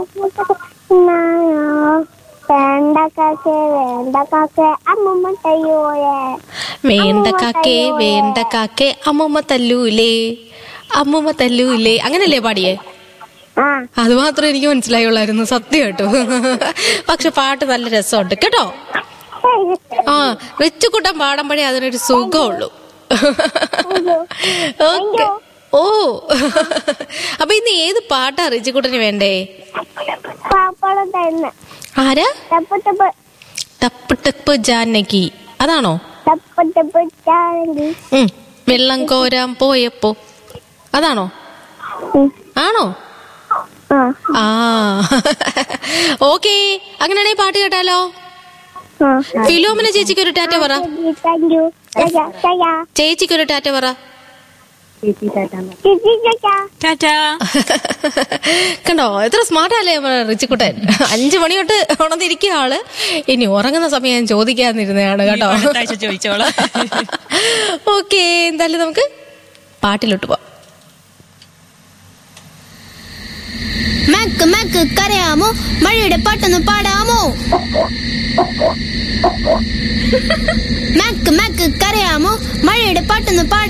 വേണ്ട കാക്കേ വേണ്ട കാക്കേ അമ്മമ്മ തയ്യോയെ വേണ്ട കാക്കേ വേണ്ട കാക്കേ അമ്മൂമ്മ തല്ലൂലേ അമ്മൂമ്മ തല്ലൂലേ അങ്ങനല്ലേ പാടിയേ ആ അത് മാത്രമേ എനിക്ക് മനസ്സിലായുള്ളായിരുന്നു സത്യം കേട്ടോ പക്ഷെ പാട്ട് നല്ല രസമുണ്ട് കേട്ടോ ആ റിച്ചുക്കുട്ടൻ പാടുമ്പോഴേ അതിനൊരു സുഖമുള്ളൂ ഓക്കെ ഓ അപ്പൊ ഇന്ന് ഏത് പാട്ടാ റിച്ചുക്കുട്ടന് വേണ്ടേ പാപ്പളം തന്നെ ആരാ തപ്പ് തപ്പ് ടപ്പ് ടപ്പ് ജാനകി അതാണോ തപ്പ് തപ്പ് ചാണെങ്കി ഉം. വെള്ളം കോരാൻ പോയപ്പോ അതാണോ ആണോ ആ ആ ഓക്കേ അങ്ങനെയാണെങ്കിൽ പാട്ട് കേട്ടാലോ ആ ഫിലോമിന ചേച്ചിക്ക് ഒരു ടാറ്റ പറ താങ്ക് യു ചാ ചാ ചേച്ചിക്ക് ഒരു ടാറ്റ പറ ചേച്ചി ചാ ടാറ്റാ കണ്ടോ എത്ര സ്മാർട്ട് അല്ലേ റിച്ചിക്കുട്ടൻ അഞ്ചു മണി തൊട്ട് ഉണർന്നിരിക്കുക ആള് ഇനി ഉറങ്ങുന്ന സമയം ഞാൻ ചോദിക്കാന്നിരുന്നതാണ് കേട്ടോ അടുത്ത ആഴ്ച ചോദിച്ചോളാം. ഓക്കെ എന്തായാലും നമുക്ക് പാട്ടിലോട്ട് പോവാം മക്ക് മക്ക് കരയാമോ മഴയുടെ പാട്ടൊന്ന് പാടാമോ മക്ക് മക്ക് കരയാമോ മഴയുടെ പാട്ടൊന്ന് പാടാമോ